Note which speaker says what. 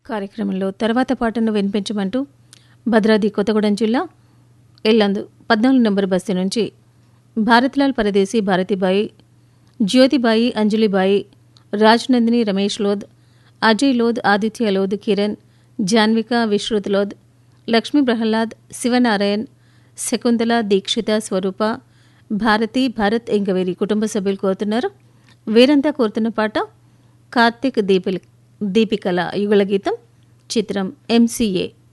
Speaker 1: కార్యక్రమంలో తర్వాత పాటను వినిపించమంటూ భద్రాద్రి కొత్తగూడెం జిల్లా ఎల్లందు పద్నాలుగు నంబర్ బస్తీ నుంచి భారత్లాల్ పరదేశీ భారతిబాయి జ్యోతిబాయి అంజలిబాయి రాజ్నందిని రమేష్ లోద్ అజయ్ లోద్ ఆదిత్య లోద్ కిరణ్ జాన్విక విశ్రుత్ లోద్ లక్ష్మీ ప్రహ్లాద్ శివనారాయణ్ శకుంతల దీక్షిత స్వరూప భారతి భారత్ ఎంగవేరి కుటుంబ సభ్యులు కోరుతున్నారు వీరంతా కోరుతున్న పాట కార్తిక్ దీపిల్ దీపికల యుగళ గీతం చిత్రం ఎంసీఏ